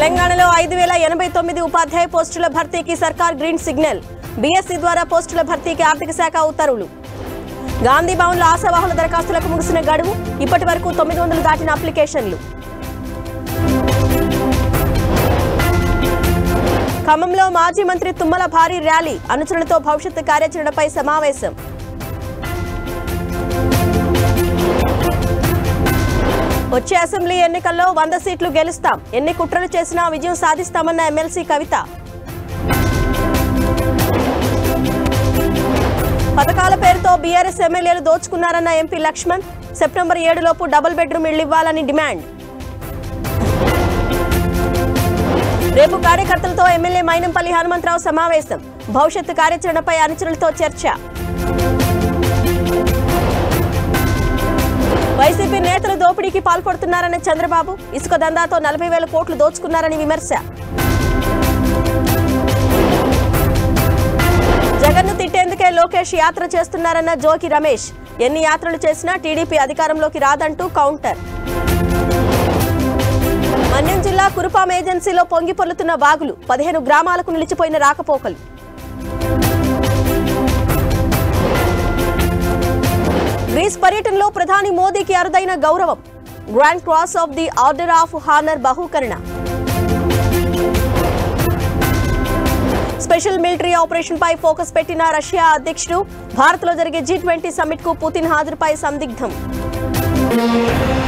తెలంగాణలో ఐదు వేల ఎనభై తొమ్మిది ఉపాధ్యాయ పోస్టుల భర్తీకి సర్కార్ గ్రీన్ సిగ్నల్ బీఎస్సీ ద్వారా పోస్టుల భర్తీకి ఆర్థిక శాఖ ఉత్తర్వులు గాంధీ భవన్లో ఆశావాహుల దరఖాస్తులకు ముగిసిన గడువు ఇప్పటి వరకు తొమ్మిది వందలు దాటిన అప్లికేషన్లు ఖమ్మంలో మాజీ మంత్రి తుమ్మల భారీ ర్యాలీ అనుచరులతో భవిష్యత్తు కార్యాచరణపై సమావేశం వచ్చే అసెంబ్లీ ఎన్నికల్లో వంద సీట్లు గెలుస్తాం ఎన్ని కుట్రలు చేసినా విజయం సాధిస్తామన్న ఎమ్మెల్సీ కవిత పథకాల పేరుతో బీఆర్ఎస్ ఎమ్మెల్యేలు దోచుకున్నారన్న ఎంపీ లక్ష్మణ్ సెప్టెంబర్ ఏడులోపు డబుల్ బెడ్రూమ్ ఇళ్లు ఇవ్వాలని డిమాండ్ రేపు కార్యకర్తలతో ఎమ్మెల్యే మైనంపల్లి హనుమంతరావు సమావేశం భవిష్యత్తు కార్యాచరణపై అనుచరులతో చర్చ వైసీపీ నేతలు దోపిడీకి పాల్పడుతున్నారన్న చంద్రబాబు ఇసుక దందాతో నలభై వేల కోట్లు దోచుకున్నారని విమర్శ జగన్ను తిట్టేందుకే లోకేష్ యాత్ర చేస్తున్నారన్న జోకి రమేష్ ఎన్ని యాత్రలు చేసినా టీడీపీ అధికారంలోకి రాదంటూ కౌంటర్ మన్యం జిల్లా కురుపాం ఏజెన్సీలో పొంగి పొర్లుతున్న వాగులు పదిహేను గ్రామాలకు నిలిచిపోయిన రాకపోకలు గ్రీస్ పర్యటనలో ప్రధాని మోదీకి అరుదైన గౌరవం grand cross of the order of honour బహూకరణ స్పెషల్ మిలిటరీ ఆపరేషన్ పై ఫోకస్ పెట్టిన రష్యా అధ్యక్షుడు భారత్లో జరిగే జీ ట్వంటీ సమ్మిట్ కు పుతిన్ హాజరుపై సందిగ్ధం